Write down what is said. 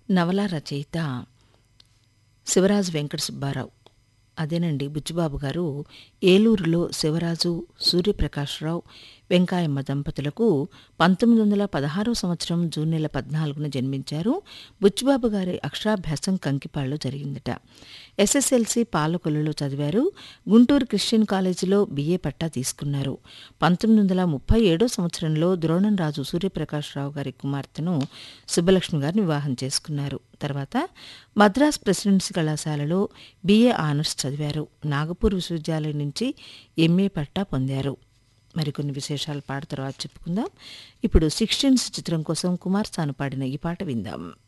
నవల రచయిత శివరాజు వెంకట సుబ్బారావు అదేనండి బుచ్చిబాబు గారు ఏలూరులో శివరాజు సూర్యప్రకాశ్రావు వెంకాయమ్మ దంపతులకు పంతొమ్మిది వందల పదహారో సంవత్సరం జూన్ నెల పద్నాలుగున జన్మించారు బుచ్చిబాబు గారి అక్షరాభ్యాసం కంకిపాడులో జరిగిందట ఎస్ఎస్ఎల్సి పాలకొల్లులో చదివారు గుంటూరు క్రిస్టియన్ కాలేజీలో బిఏ పట్టా తీసుకున్నారు పంతొమ్మిది వందల ముప్పై ఏడో సంవత్సరంలో ద్రోణం రాజు సూర్యప్రకాశ్రావు గారి కుమార్తెను సుబ్బలక్ష్మి గారిని వివాహం చేసుకున్నారు తర్వాత మద్రాస్ ప్రెసిడెన్సీ కళాశాలలో బిఏ ఆనర్స్ చదివారు నాగపూర్ విశ్వవిద్యాలయం నుంచి ఎంఏ పట్టా పొందారు మరికొన్ని విశేషాలు పాట తర్వాత చెప్పుకుందాం ఇప్పుడు సిక్స్టీన్స్ చిత్రం కోసం కుమార్ సాను పాడిన ఈ పాట విందాం